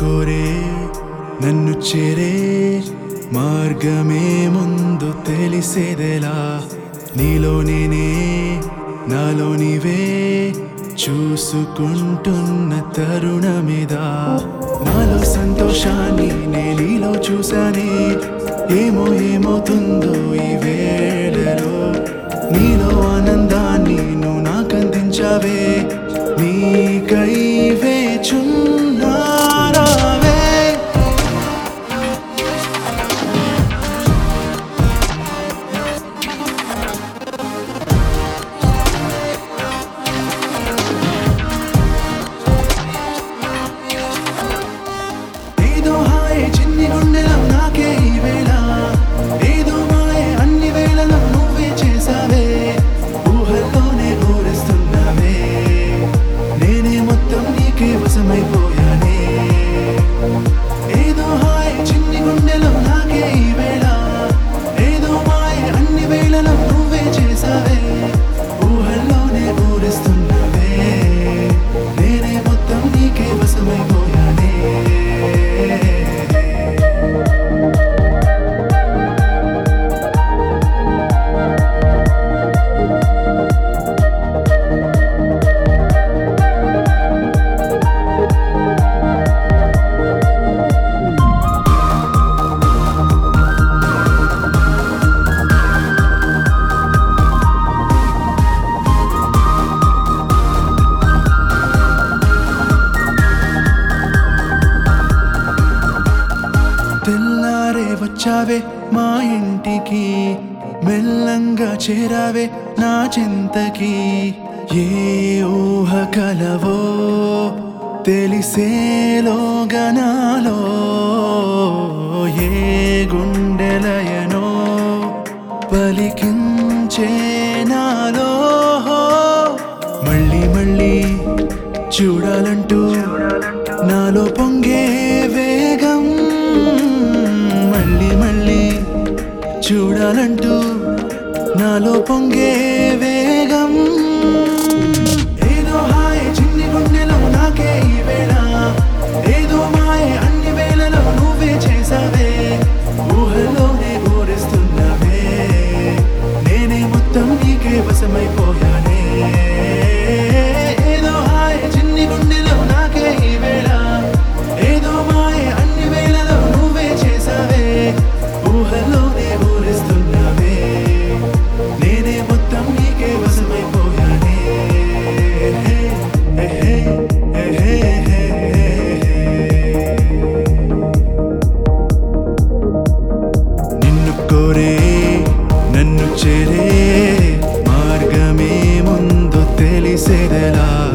కోరే నన్ను చేరే మార్గమే ముందు తెలిసేదెలా నీలో నేనే నాలో నీవే చూసుకుంటున్న తరుణమిదా నాలో సంతోషాన్ని నేనీలో చూశానే ఏమో ఏమవుతుందో ఈ వేళలో నీలో ఆనందాన్ని నువ్వు నాకందించావే నీకై వేచున్నారావే ఏదో హాయే చిన్ని గుండెలో నాకే ఈ వేళ ఏదో మాయే అన్ని వేళలో నువ్వే చేసావే ఊహల్లోనే ఊరిస్తున్నావే నేనే మొత్తం నీకే వశమైపోయానే ఏదో హాయే చిన్ని గుండెలో నాకే ఈ వేళ ఏదో మాయే అన్ని వేళలో నువ్వే చేసావే ఊహల్లోనే ఊరిస్తున్నావే నేనే మొత్తం నీకే వశమైపోయానే తెల్లారే వచ్చావే మా ఇంటికి మెల్లంగా చేరావే నా చింతకి ఏ ఊహ కలవో తెలిసేలోగనాలో ఏ గుండెలయనో పలికించే నాలో మళ్ళీ మళ్ళీ చూడాలంటూ నాలో పొంగే వేగం మళ్ళీ మళ్ళీ చూడాలంటూ నాలో పొంగే వేగం ఏదో హాయ్ చిన్ని గుండెలో నాకే ఈ వేళ ఏదో మాయ అన్ని వేళలో నువ్వే చేసావే ఊహలోనే ఊరిస్తున్నావే నేనే మొత్తం నీకే వశమైపోయానే ఏదో హాయ్ చిన్ని గుండెలో నాకే ఈ వేళ ఏదో మాయ అన్ని వేళలో నువ్వే చేసావే ఊహలోనే ఊరిస్తున్నావే నేనే మొత్తం నీకే వశమైపోయానే హే, హే, హే, హే, హే, హే. నిన్ను కోరే నన్ను చేరే మార్గమే ముందు తెలిసేదెలా